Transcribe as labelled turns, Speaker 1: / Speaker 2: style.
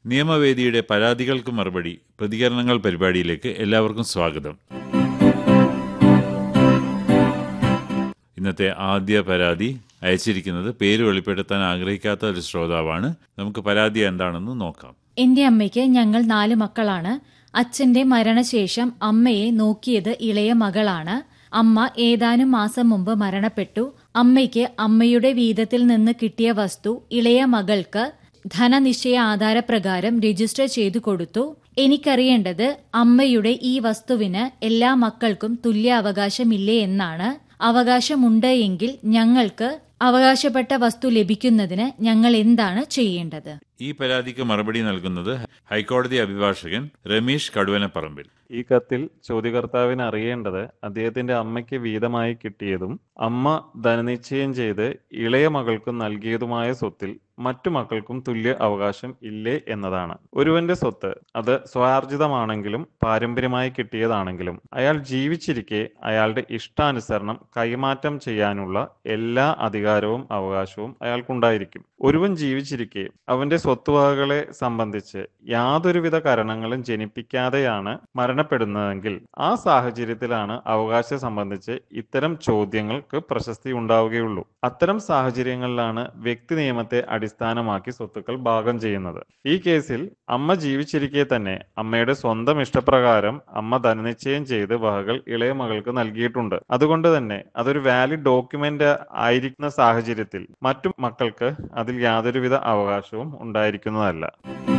Speaker 1: നിയമവേദിയുടെ പരാതികൾക്ക് മറുപടി പ്രതികരണങ്ങൾ പരിപാടിയിലേക്ക് എല്ലാവർക്കും സ്വാഗതം ഇന്നത്തെ ആദ്യ പരാതി അയച്ചിരിക്കുന്നത് പേര് വെളിപ്പെടുത്താൻ ആഗ്രഹിക്കാത്ത ഒരു ശ്രോതാവാണ് നമുക്ക് പരാതി എന്താണെന്ന് നോക്കാം
Speaker 2: എന്റെ അമ്മയ്ക്ക് ഞങ്ങൾ നാല് മക്കളാണ് അച്ഛന്റെ മരണശേഷം അമ്മയെ നോക്കിയത് ഇളയ മകളാണ് അമ്മ ഏതാനും മാസം മുമ്പ് മരണപ്പെട്ടു അമ്മയ്ക്ക് അമ്മയുടെ വീതത്തിൽ നിന്ന് കിട്ടിയ വസ്തു ഇളയ മകൾക്ക് ധനനിശ്ചയ ആധാരപ്രകാരം രജിസ്റ്റർ ചെയ്തു കൊടുത്തു എനിക്കറിയേണ്ടത് അമ്മയുടെ ഈ വസ്തുവിന് എല്ലാ മക്കൾക്കും തുല്യ അവകാശമില്ലേ എന്നാണ് അവകാശമുണ്ട് എങ്കിൽ ഞങ്ങൾക്ക് അവകാശപ്പെട്ട വസ്തു ലഭിക്കുന്നതിന് ഞങ്ങൾ എന്താണ് ചെയ്യേണ്ടത്
Speaker 1: ഈ പരാതിക്ക് മറുപടി നൽകുന്നത് ഹൈക്കോടതി അഭിഭാഷകൻ രമേശ് കടുവനപ്പറമ്പിൽ
Speaker 3: ഈ കത്തിൽ ചോദ്യകർത്താവിന് അറിയേണ്ടത് അദ്ദേഹത്തിന്റെ അമ്മയ്ക്ക് വീതമായി കിട്ടിയതും അമ്മ ധനനിശ്ചയം ചെയ്ത് ഇളയ മകൾക്ക് നൽകിയതുമായ സ്വത്തിൽ മറ്റു മക്കൾക്കും തുല്യ അവകാശം ഇല്ലേ എന്നതാണ് ഒരുവന്റെ സ്വത്ത് അത് സ്വാർജിതമാണെങ്കിലും പാരമ്പര്യമായി കിട്ടിയതാണെങ്കിലും അയാൾ ജീവിച്ചിരിക്കെ അയാളുടെ ഇഷ്ടാനുസരണം കൈമാറ്റം ചെയ്യാനുള്ള എല്ലാ അധികാരവും അവകാശവും അയാൾക്കുണ്ടായിരിക്കും ഒരുവൻ ജീവിച്ചിരിക്കെ അവന്റെ സ്വത്തുവകകളെ സംബന്ധിച്ച് യാതൊരുവിധ കാരണങ്ങളും ജനിപ്പിക്കാതെയാണ് മരണപ്പെടുന്നതെങ്കിൽ ആ സാഹചര്യത്തിലാണ് അവകാശം സംബന്ധിച്ച് ഇത്തരം ചോദ്യങ്ങൾക്ക് പ്രശസ്തി ഉണ്ടാവുകയുള്ളൂ അത്തരം സാഹചര്യങ്ങളിലാണ് വ്യക്തി നിയമത്തെ അടിസ്ഥാനമാക്കി സ്വത്തുക്കൾ ഭാഗം ചെയ്യുന്നത് ഈ കേസിൽ അമ്മ ജീവിച്ചിരിക്കെ തന്നെ അമ്മയുടെ സ്വന്തം ഇഷ്ടപ്രകാരം അമ്മ ധനനിശ്ചയം ചെയ്ത് വകകൾ ഇളയ മകൾക്ക് നൽകിയിട്ടുണ്ട് അതുകൊണ്ട് തന്നെ അതൊരു വാലിഡ് ഡോക്യുമെന്റ് ആയിരിക്കുന്ന സാഹചര്യത്തിൽ മറ്റു മക്കൾക്ക് അതിൽ യാതൊരുവിധ അവകാശവും ഉണ്ടായിരിക്കുന്നതല്ല